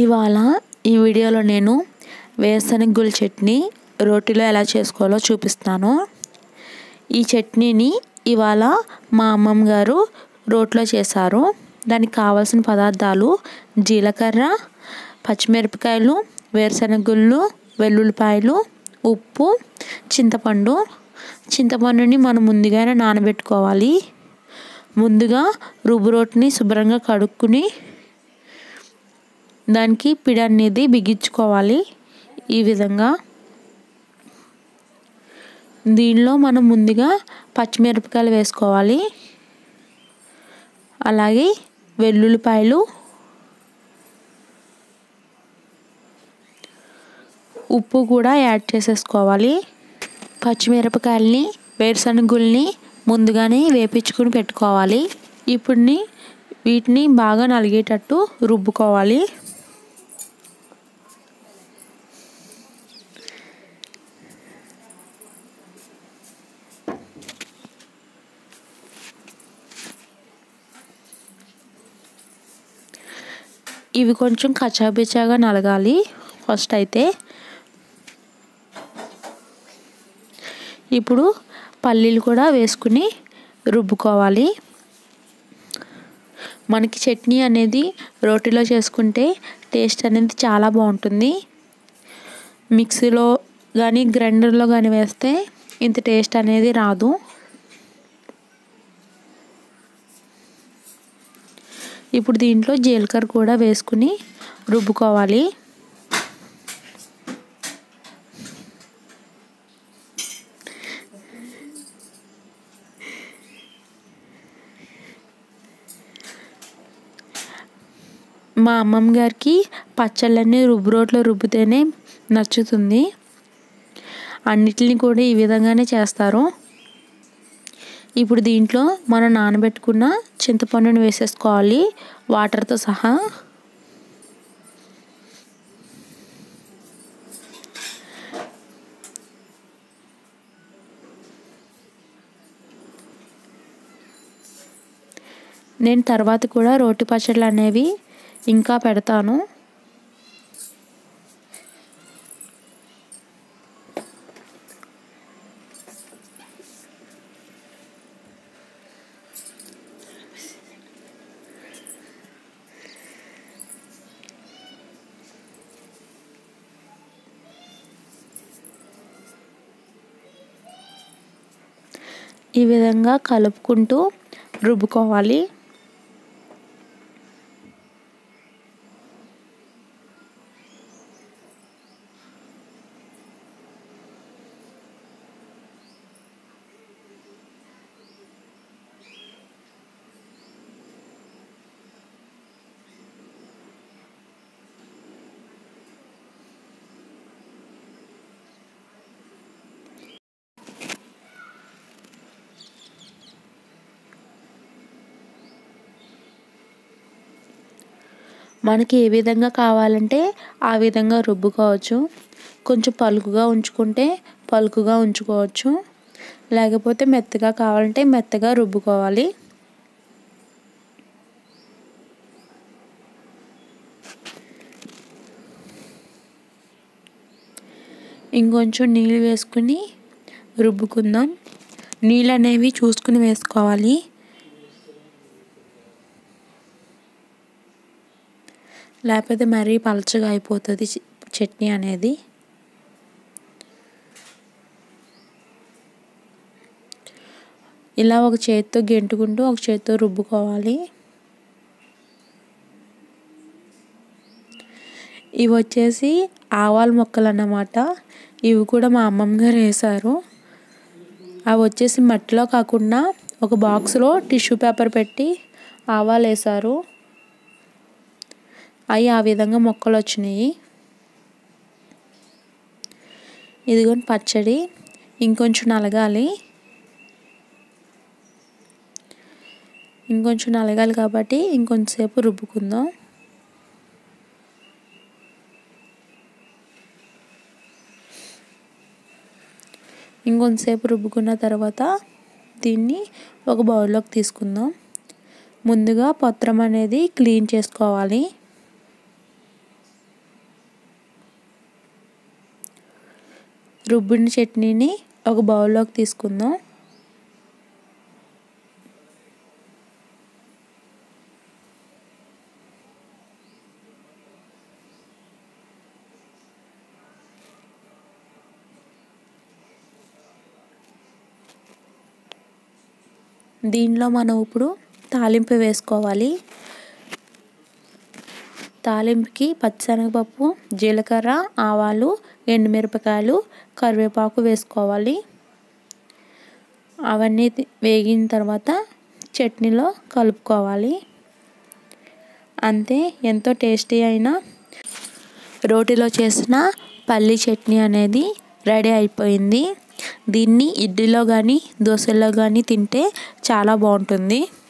ఇవాళ ఈ వీడియోలో నేను వేరుశనగ చట్నీ రోటిలో ఎలా చేసుకోవాలో చూపిస్తాను ఈ చట్నీని ఇవాళ మా అమ్మమ్మ గారు రోట్లో చేశారు దానికి కావాల్సిన పదార్థాలు జీలకర్ర పచ్చిమిరపకాయలు వేరుశనగ గుళ్ళు వెల్లుల్లిపాయలు ఉప్పు చింతపండు చింతపండుని మనం ముందుగానే నానబెట్టుకోవాలి ముందుగా రుబ్బు రోటిని శుభ్రంగా కడుక్కుని దానికి పిడి అనేది బిగించుకోవాలి ఈ విధంగా దీనిలో మనం ముందుగా పచ్చిమిరపకాయలు వేసుకోవాలి అలాగే వెల్లుల్లిపాయలు ఉప్పు కూడా యాడ్ చేసేసుకోవాలి పచ్చిమిరపకాయలని వేరుశనగుల్ని ముందుగానే వేపించుకుని పెట్టుకోవాలి ఇప్పుడు వీటిని బాగా నలిగేటట్టు రుబ్బుకోవాలి ఇవి కొంచెం కచ్చాబిచ్చాగా నలగాలి ఫస్ట్ అయితే ఇప్పుడు పల్లీలు కూడా వేసుకుని రుబ్బుకోవాలి మనకి చట్నీ అనేది రోటిలో చేసుకుంటే టేస్ట్ అనేది చాలా బాగుంటుంది మిక్సీలో కానీ గ్రైండర్లో కానీ వేస్తే ఇంత టేస్ట్ అనేది రాదు ఇప్పుడు దీంట్లో జీలకర్ర కూడా వేసుకుని రుబ్బుకోవాలి మా అమ్మమ్మ గారికి పచ్చళ్ళన్నీ రుబ్బు రోట్లో రుబ్బితేనే నచ్చుతుంది అన్నిటిని కూడా ఈ విధంగానే చేస్తారు ఇప్పుడు దీంట్లో మనం నానబెట్టుకున్న చింతపండుని వేసేసుకోవాలి వాటర్తో సహా నేను తర్వాత కూడా రోటి పచ్చళ్ళు అనేవి ఇంకా పెడతాను ఈ విధంగా కలుపుకుంటూ రుబ్బుకోవాలి మనకి ఏ విధంగా కావాలంటే ఆ విధంగా రుబ్బుకోవచ్చు కొంచెం పలుకుగా ఉంచుకుంటే పలుకుగా ఉంచుకోవచ్చు లేకపోతే మెత్తగా కావాలంటే మెత్తగా రుబ్బుకోవాలి ఇంకొంచెం నీళ్ళు వేసుకుని రుబ్బుకుందాం నీళ్ళు అనేవి చూసుకుని వేసుకోవాలి లేకపోతే మరీ పలచగా అయిపోతుంది చట్నీ అనేది ఇలా ఒక చేతితో గెంటుకుంటూ ఒక చేతితో రుబ్బుకోవాలి ఇవి వచ్చేసి ఆవాల మొక్కలు అన్నమాట ఇవి కూడా మా అమ్మమ్మ గారు వేశారు అవి వచ్చేసి మట్టిలో కాకుండా ఒక బాక్స్లో టిష్యూ పేపర్ పెట్టి ఆవాలు వేశారు అవి ఆ విధంగా మొక్కలు వచ్చినాయి ఇదిగోని పచ్చడి ఇంకొంచెం నలగాలి ఇంకొంచెం నలగాలి కాబట్టి ఇంకొంచెంసేపు రుబ్బుకుందాం ఇంకొంతసేపు రుబ్బుకున్న తర్వాత దీన్ని ఒక బౌల్లోకి తీసుకుందాం ముందుగా పత్రం అనేది క్లీన్ చేసుకోవాలి రుబ్బిన చట్నీని ఒక బౌల్లోకి తీసుకుందాం దీనిలో మనం ఇప్పుడు తాలింపు వేసుకోవాలి తాలింపుకి పచ్చిశనగపప్పు జీలకర్ర ఆవాలు ఎండుమిరపకాయలు కరివేపాకు వేసుకోవాలి అవన్నీ వేగిన తర్వాత చట్నీలో కలుపుకోవాలి అంతే ఎంతో టేస్టీ అయిన రోటిలో చేసిన పల్లి చట్నీ అనేది రెడీ అయిపోయింది దీన్ని ఇడ్లీలో కానీ దోశల్లో కానీ తింటే చాలా బాగుంటుంది